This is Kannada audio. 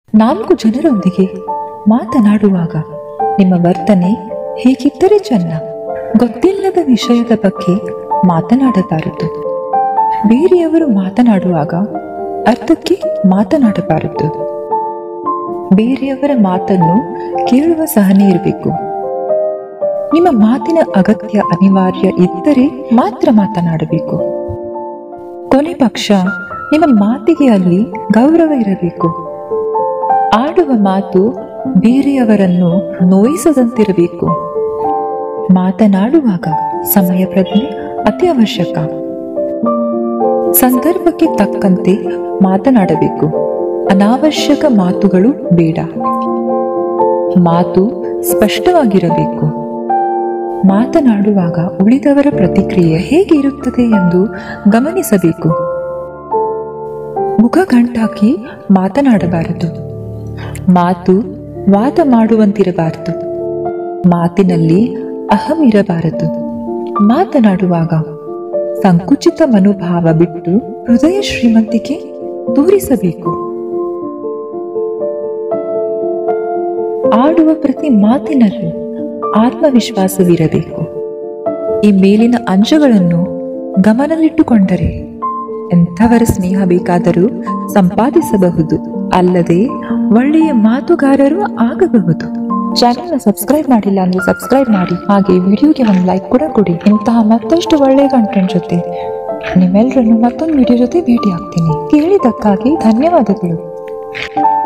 ನಾಲ್ಕು ಜನರೊಂದಿಗೆ ಮಾತನಾಡುವಾಗ ನಿಮ್ಮ ವರ್ತನೆ ಹೇಗಿದ್ದರೆ ಚೆನ್ನ ಗೊತ್ತಿಲ್ಲದ ವಿಷಯದ ಬಗ್ಗೆ ಮಾತನಾಡಬಾರದು ಬೇರೆಯವರು ಮಾತನಾಡುವಾಗ ಅರ್ಥಕ್ಕೆ ಮಾತನಾಡಬಾರದು ಬೇರೆಯವರ ಮಾತನ್ನು ಕೇಳುವ ಸಹನೆ ಇರಬೇಕು ನಿಮ್ಮ ಮಾತಿನ ಅಗತ್ಯ ಅನಿವಾರ್ಯ ಇದ್ದರೆ ಮಾತ್ರ ಮಾತನಾಡಬೇಕು ಕೊನೆ ಪಕ್ಷ ನಿಮ್ಮ ಮಾತಿಗೆ ಅಲ್ಲಿ ಗೌರವ ಇರಬೇಕು ಆಡುವ ಮಾತು ಬೇರೆಯವರನ್ನು ನೋಯಿಸದಂತಿರಬೇಕು ಮಾತನಾಡುವಾಗ ಸಮಯ ಪ್ರಜ್ಞೆ ಅತಿ ಅವಶ್ಯಕ ಸಂದರ್ಭಕ್ಕೆ ತಕ್ಕಂತೆ ಮಾತನಾಡಬೇಕು ಅನಾವಶ್ಯಕ ಮಾತುಗಳು ಬೇಡ ಮಾತು ಸ್ಪಷ್ಟವಾಗಿರಬೇಕು ಮಾತನಾಡುವಾಗ ಉಳಿದವರ ಪ್ರತಿಕ್ರಿಯೆ ಹೇಗೆ ಇರುತ್ತದೆ ಎಂದು ಗಮನಿಸಬೇಕು ಮುಖ ಗಂಟಾಕಿ ಮಾತನಾಡಬಾರದು ಮಾತು ವಾದ ಮಾಡುವಂತಿರಬಾರದು ಮಾತಿನಲ್ಲಿ ಅಹಂ ಇರಬಾರದು ಮಾತನಾಡುವಾಗ ಸಂಕುಚಿತ ಮನೋಭಾವ ಬಿಟ್ಟು ಹೃದಯ ಶ್ರೀಮಂತಿಕೆ ತೋರಿಸಬೇಕು ಆಡುವ ಪ್ರತಿ ಮಾತಿನಲ್ಲೂ ಆತ್ಮವಿಶ್ವಾಸವಿರಬೇಕು ಈ ಮೇಲಿನ ಅಂಶಗಳನ್ನು ಗಮನದಲ್ಲಿಟ್ಟುಕೊಂಡರೆ ಎಂಥವರ ಸ್ನೇಹ ಬೇಕಾದರೂ ಸಂಪಾದಿಸಬಹುದು ಅಲ್ಲದೆ ಒಳ್ಳೆಯ ಮಾತುಗಾರರು ಆಗಬಹುದು ಚಾನೆಲ್ನ ಸಬ್ಸ್ಕ್ರೈಬ್ ಮಾಡಿಲ್ಲ ಅಂದ್ರೆ ಸಬ್ಸ್ಕ್ರೈಬ್ ಮಾಡಿ ಹಾಗೆ ವಿಡಿಯೋಗೆ ಒಂದು ಲೈಕ್ ಕೂಡ ಕೊಡಿ ಇಂತಹ ಮತ್ತಷ್ಟು ಒಳ್ಳೆಯ ಕಂಟೆಂಟ್ ಜೊತೆ ನಿಮ್ಮೆಲ್ಲರನ್ನು ಮತ್ತೊಂದು ವಿಡಿಯೋ ಜೊತೆ ಭೇಟಿ ಆಗ್ತೀನಿ ಕೇಳಿದ್ದಕ್ಕಾಗಿ ಧನ್ಯವಾದಗಳು